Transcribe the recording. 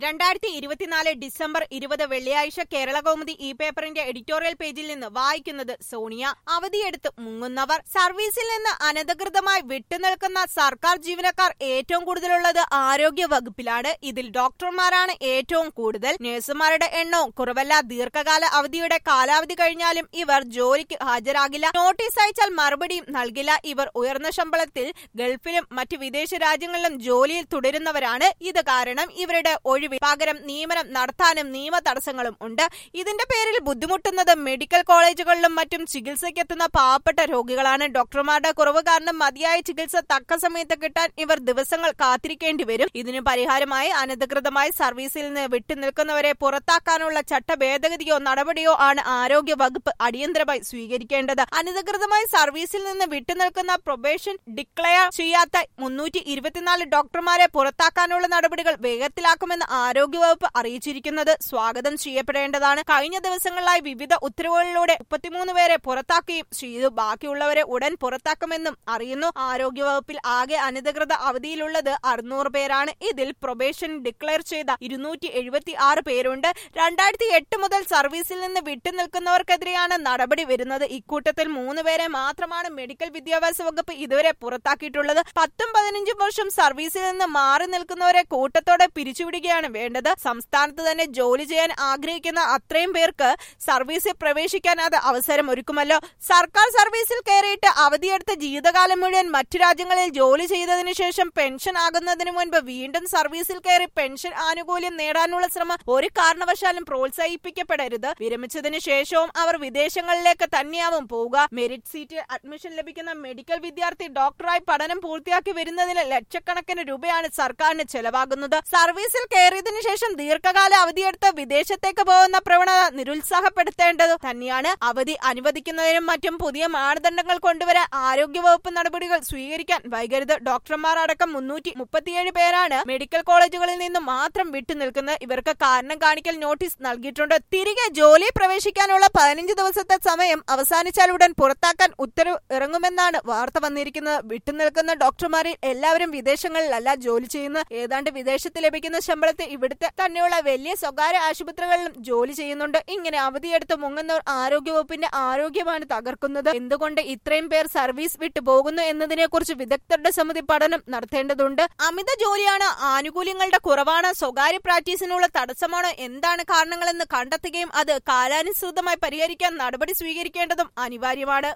രണ്ടായിരത്തി ഇരുപത്തിനാല് ഡിസംബർ ഇരുപത് വെള്ളിയാഴ്ച കേരള കൗമുദി ഇ പേപ്പറിന്റെ എഡിറ്റോറിയൽ പേജിൽ നിന്ന് വായിക്കുന്നത് സോണിയ അവധിയെടുത്ത് മുങ്ങുന്നവർ സർവീസിൽ നിന്ന് അനധികൃതമായി വിട്ടുനിൽക്കുന്ന സർക്കാർ ജീവനക്കാർ ഏറ്റവും കൂടുതലുള്ളത് ആരോഗ്യ വകുപ്പിലാണ് ഇതിൽ ഡോക്ടർമാരാണ് ഏറ്റവും കൂടുതൽ നഴ്സുമാരുടെ എണ്ണവും കുറവല്ല ദീർഘകാല അവധിയുടെ കാലാവധി കഴിഞ്ഞാലും ഇവർ ജോലിക്ക് ഹാജരാകില്ല നോട്ടീസ് അയച്ചാൽ മറുപടിയും നൽകില്ല ഇവർ ഉയർന്ന ശമ്പളത്തിൽ ഗൾഫിലും മറ്റ് വിദേശ രാജ്യങ്ങളിലും ജോലിയിൽ തുടരുന്നവരാണ് ഇത് കാരണം ഇവരുടെ ഒഴിവ് പകരം നിയമനം നടത്താനും നിയമ തടസ്സങ്ങളും ഉണ്ട് ഇതിന്റെ പേരിൽ ബുദ്ധിമുട്ടുന്നത് മെഡിക്കൽ കോളേജുകളിലും മറ്റും ചികിത്സയ്ക്കെത്തുന്ന പാവപ്പെട്ട രോഗികളാണ് ഡോക്ടർമാരുടെ കുറവ് കാരണം മതിയായ ചികിത്സ തക്ക സമയത്ത് കിട്ടാൻ ഇവർ ദിവസങ്ങൾ കാത്തിരിക്കേണ്ടി വരും ഇതിനു പരിഹാരമായി അനധികൃതമായി സർവീസിൽ നിന്ന് വിട്ടുനിൽക്കുന്നവരെ പുറത്താക്കാനുള്ള ചട്ട ഭേദഗതിയോ നടപടിയോ ആണ് ആരോഗ്യ വകുപ്പ് അടിയന്തരമായി സ്വീകരിക്കേണ്ടത് അനധികൃതമായി സർവീസിൽ നിന്ന് വിട്ടുനിൽക്കുന്ന പ്രൊബേഷൻ ഡിക്ലെയർ ചെയ്യാത്ത മുന്നൂറ്റി ഇരുപത്തിനാല് ഡോക്ടർമാരെ പുറത്താക്കാനുള്ള നടപടികൾ വേഗത്തിലാക്കുമെന്ന് ആരോഗ്യവകുപ്പ് അറിയിച്ചിരിക്കുന്നത് സ്വാഗതം ചെയ്യപ്പെടേണ്ടതാണ് കഴിഞ്ഞ ദിവസങ്ങളിലായി വിവിധ ഉത്തരവുകളിലൂടെ മുപ്പത്തിമൂന്ന് പേരെ പുറത്താക്കുകയും ചെയ്തു ബാക്കിയുള്ളവരെ ഉടൻ പുറത്താക്കുമെന്നും അറിയുന്നു ആരോഗ്യവകുപ്പിൽ ആകെ അനധികൃത അവധിയിലുള്ളത് അറുന്നൂറ് പേരാണ് ഇതിൽ പ്രൊബേഷൻ ഡിക്ലെയർ ചെയ്ത ഇരുന്നൂറ്റി എഴുപത്തി ആറ് പേരുണ്ട് രണ്ടായിരത്തി എട്ട് മുതൽ സർവീസിൽ നിന്ന് വിട്ടുനിൽക്കുന്നവർക്കെതിരെയാണ് നടപടി വരുന്നത് ഇക്കൂട്ടത്തിൽ മൂന്ന് പേരെ മാത്രമാണ് മെഡിക്കൽ വിദ്യാഭ്യാസ വകുപ്പ് ഇതുവരെ പുറത്താക്കിയിട്ടുള്ളത് പത്തും പതിനഞ്ചും വർഷം സർവീസിൽ നിന്ന് മാറി നിൽക്കുന്നവരെ കൂട്ടത്തോടെ പിരിച്ചുവിടുകയാണ് വേണ്ടത് സംസ്ഥാനത്ത് തന്നെ ജോലി ചെയ്യാൻ ആഗ്രഹിക്കുന്ന അത്രയും പേർക്ക് സർവീസിൽ പ്രവേശിക്കാൻ അത് അവസരം ഒരുക്കുമല്ലോ സർക്കാർ സർവീസിൽ കയറിയിട്ട് അവധിയെടുത്ത ജീവിതകാലം മുഴുവൻ മറ്റു രാജ്യങ്ങളിൽ ജോലി ചെയ്തതിനു ശേഷം പെൻഷൻ ആകുന്നതിന് മുൻപ് വീണ്ടും സർവീസിൽ കയറി പെൻഷൻ ആനുകൂല്യം നേടാനുള്ള ശ്രമം ഒരു കാരണവശാലും പ്രോത്സാഹിപ്പിക്കപ്പെടരുത് വിരമിച്ചതിനു ശേഷവും അവർ വിദേശങ്ങളിലേക്ക് തന്നെയാവും പോവുക മെറിറ്റ് സീറ്റിൽ അഡ്മിഷൻ ലഭിക്കുന്ന മെഡിക്കൽ വിദ്യാർത്ഥി ഡോക്ടറായി പഠനം പൂർത്തിയാക്കി വരുന്നതിന് ലക്ഷക്കണക്കിന് രൂപയാണ് സർക്കാരിന് ചെലവാകുന്നത് സർവീസിൽ കയറിയതിനു ശേഷം ദീർഘകാല അവധിയെടുത്ത് വിദേശത്തേക്ക് പോകുന്ന പ്രവണത നിരുത്സാഹപ്പെടുത്തേണ്ടത് തന്നെയാണ് അവധി അനുവദിക്കുന്നതിനും മറ്റും പുതിയ മാനദണ്ഡങ്ങൾ കൊണ്ടുവരാൻ ആരോഗ്യവകുപ്പ് നടപടികൾ സ്വീകരിക്കാൻ വൈകരുത് ഡോക്ടർമാർ അടക്കം മുന്നൂറ്റി മുപ്പത്തിയേഴ് പേരാണ് മെഡിക്കൽ കോളേജുകളിൽ നിന്നും മാത്രം വിട്ടുനിൽക്കുന്നത് ഇവർക്ക് കാരണം കാണിക്കൽ നോട്ടീസ് നൽകിയിട്ടുണ്ട് തിരികെ ജോലിയിൽ പ്രവേശിക്കാനുള്ള പതിനഞ്ച് ദിവസത്തെ സമയം അവസാനിച്ചാൽ ഉടൻ പുറത്താക്കാൻ ഉത്തരവ് ഇറങ്ങുമെന്നാണ് വാർത്ത വന്നിരിക്കുന്നത് വിട്ടുനിൽക്കുന്ന ഡോക്ടർമാരിൽ എല്ലാവരും വിദേശങ്ങളിലല്ല ജോലി ചെയ്യുന്നത് ഏതാണ്ട് വിദേശത്ത് ലഭിക്കുന്ന ശമ്പളത്തിൽ ഇവിടുത്തെ തന്നെയുള്ള വലിയ സ്വകാര്യ ആശുപത്രികളിലും ജോലി ചെയ്യുന്നുണ്ട് ഇങ്ങനെ അവധിയെടുത്ത് മുങ്ങുന്നവർ ആരോഗ്യവകുപ്പിന്റെ ആരോഗ്യമാണ് തകർക്കുന്നത് എന്തുകൊണ്ട് ഇത്രയും പേർ സർവീസ് വിട്ടു പോകുന്നു എന്നതിനെക്കുറിച്ച് വിദഗ്ധരുടെ സമിതി പഠനം നടത്തേണ്ടതുണ്ട് അമിത ജോലിയാണ് ആനുകൂല്യങ്ങളുടെ കുറവാണ് സ്വകാര്യ പ്രാക്ടീസിനുള്ള തടസ്സമാണോ എന്താണ് കാരണങ്ങളെന്ന് കണ്ടെത്തുകയും അത് കാലാനുസൃതമായി പരിഹരിക്കാൻ നടപടി സ്വീകരിക്കേണ്ടതും അനിവാര്യമാണ്